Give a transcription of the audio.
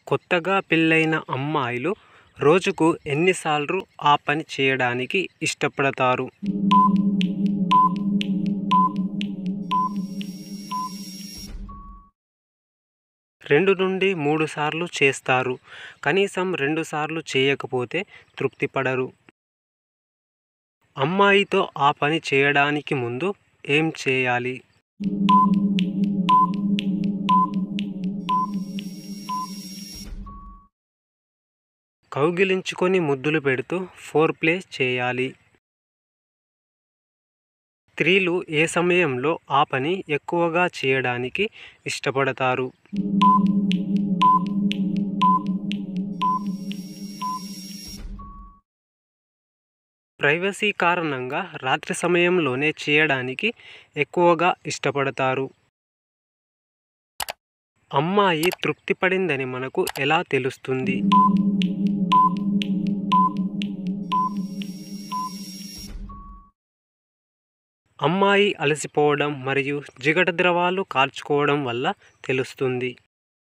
కొత్తగా పెళ్ళైన అమ్మాయిలు రోజుకు ఎన్నిసార్లు ఆ పని చేయడానికి ఇష్టపడతారు రెండు నుండి మూడు సార్లు చేస్తారు కనీసం రెండు సార్లు చేయకపోతే తృప్తి పడరు అమ్మాయితో ఆ పని చేయడానికి ముందు ఏం చేయాలి కౌగిలించుకొని ముద్దులు పెడుతూ ఫోర్ ప్లే చేయాలి స్త్రీలు ఏ సమయంలో ఆ పని ఎక్కువగా చేయడానికి ఇష్టపడతారు ప్రైవసీ కారణంగా రాత్రి సమయంలోనే చేయడానికి ఎక్కువగా ఇష్టపడతారు అమ్మాయి తృప్తి పడిందని మనకు ఎలా తెలుస్తుంది అమ్మాయి అలసిపోవడం మరియు జిగట ద్రవాలు కార్చుకోవడం వల్ల తెలుస్తుంది